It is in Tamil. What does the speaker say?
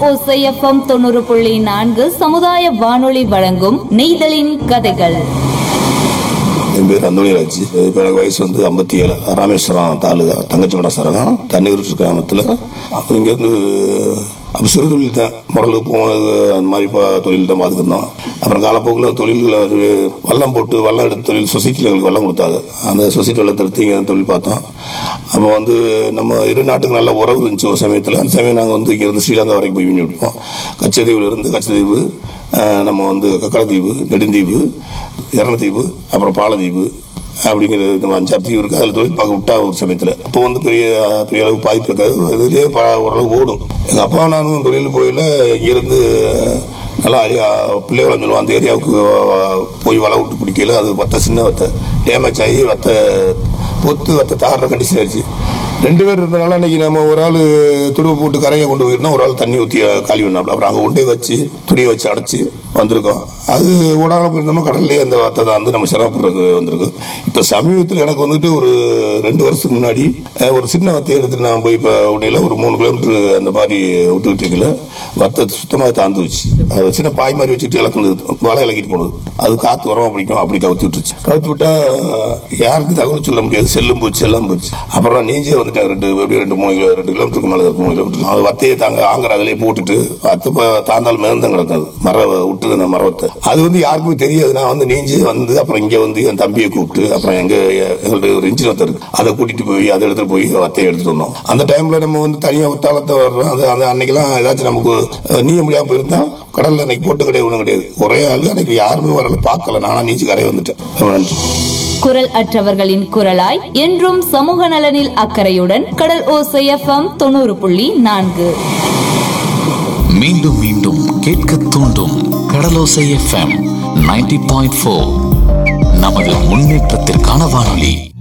ஓசைஎஃப்எம் தொண்ணூறு புள்ளி நான்கு சமுதாய வானொலி வழங்கும் நெய்தலின் கதைகள் என் பேர் அந்தோணிராஜ் இப்போ எனக்கு வயசு வந்து ஐம்பத்தி ஏழு ராமேஸ்வரம் தாலுகா தங்கச்சிமட சரகம் தண்ணீர் கிராமத்தில் இங்கேருந்து அப்போ சிறு தொழில் தான் முரல் போனது அந்த மாதிரி இப்போ தொழில் தான் பார்த்துருந்தோம் அப்புறம் காலப்போக்கில் தொழில்களை ஒரு வல்லம் போட்டு வல்லம் எடுத்து தொழில் சொசைட்டியில் எங்களுக்கு வல்லம் கொடுத்தாங்க அந்த சொசைட்டி வெள்ளத்தை எடுத்து இங்கே தொழில் பார்த்தோம் அப்போ வந்து நம்ம இரு நாட்டுக்கு நல்ல உறவு இருந்துச்சு ஒரு சமயத்தில் அந்த சமயம் நாங்கள் வந்து இங்கேருந்து ஸ்ரீலங்கா வரைக்கும் போய் மீன் பிடிப்போம் கச்சதீவுல இருந்து கச்சதீவு அஹ், நம்ம வந்து கக்கடத்தீவு நெடுந்தீவு இரணத்தீவு அப்புறம் பாலதீவு அப்படிங்கிற இந்த அஞ்சாறு தீவு இருக்குது அதில் தொழில் பார்க்க விட்டா ஒரு சமயத்தில் அப்போ வந்து பெரிய பெரிய அளவுக்கு பாதிப்பு இருக்காது இதுலேயே ப ஓரளவு ஓடும் எங்கள் அப்பா நானும் தொழில் போயில இங்கேருந்து நல்லா ஐயா பிள்ளைகளை சொல்லுவோம் அந்த ஏரியாவுக்கு அஹ், போய் வலை விட்டு பிடிக்கல அது வத்த சின்ன வத்தை டேமேஜ் ஆகி வத்த பொத்து வத்த தாடுற கண்டிஷன் ஆயிடுச்சு ரெண்டு பேர் இருந்தனால இன்னைக்கு நம்ம ஒரு ஆள் துடுவை போட்டு கரையை கொண்டு போயிருந்தோம் ஒரு ஆள் தண்ணி ஊற்றி காலி பண்ணாப்ல அப்புறம் அங்கே கொண்டே வச்சு துணியை வச்சு அடைச்சி வந்திருக்கோம் அது ஓடாமல் போயிருந்தோம் கடல்லே அந்த வார்த்தை தான் வந்து நம்ம சிரமப்படுறது வந்திருக்கு இப்போ சமீபத்தில் எனக்கு வந்துட்டு ஒரு ரெண்டு வருஷத்துக்கு முன்னாடி அஹ், ஒரு சின்ன வத்தையை எடுத்துட்டு நான் போய் இப்போ உடையில ஒரு மூணு கிலோமீட்டர் அந்த மாதிரி விட்டுக்கிட்டு இருக்கல வத்தை சுத்தமாக தாந்து வச்சு அது சின்ன பாய் மாதிரி வச்சுட்டு இலக்குனது வலை இலக்கிட்டு போனது அது காற்று உரமா பிடிக்கும் அப்படி கவுத்து விட்டுருச்சு கவுத்து விட்டா யாருக்கும் தகவல் சொல்ல முடியாது செல்லும் போச்சு எல்லாம் போச்சு அப்புறம் நீஞ்சே வந்துட்டேன் ரெண்டு எப்படியும் ரெண்டு மூணு கிலோ ரெண்டு கிலோமீட்டருக்கு மேலே மூணு கிலோமீட்டர் அது வத்தையை தாங்க ஆங்கர் அதிலே போட்டுட்டு வத்தை ப- தாந்தால் மிதந்தம் கிடக்காது மர விட்டுது அந்த மரத்தை அது வந்து யாருக்குமே தெரியாது நான் வந்து நீஞ்சி வந்து அப்புறம் இங்கே வந்து என் தம்பியை கூப்பிட்டு அப்புறம் எங்க எங்கள்ட்ட ஒரு இன்ஜின் வத்தை இருக்கு அதை கூட்டிட்டு போய் அதை எடுத்துட்டு போய் வத்தையை எடுத்துட்டு வந்தோம் அந்த டைம்ல நம்ம வந்து தனியாக விட்டாலத்தை வர்றோம் அது அந்த அன்னைக்கெல்லாம் ஏதாச்சும் நமக்கு அஹ், நீய முடியாம போயிருந்தா கடல்ல அன்னைக்கு போட்டு கிடையாது ஒன்றும் கிடையாது ஒரே ஆள் அன்னைக்கு யாருமே வரல பார்க்கல நானா நீச்சி கரையை வந்துட்டேன் ரொம்ப நன்றி குரல் அற்றவர்களின் குரலாய் என்றும் சமூக நலனில் அக்கறையுடன் கடல் ஓசைஎஃப்எம் தொண்ணூறு புள்ளி நான்கு மீண்டும் மீண்டும் கேட்க தூண்டும் Kadalosai FM ninety point four நமது முன்னேற்றத்திற்கான வானொலி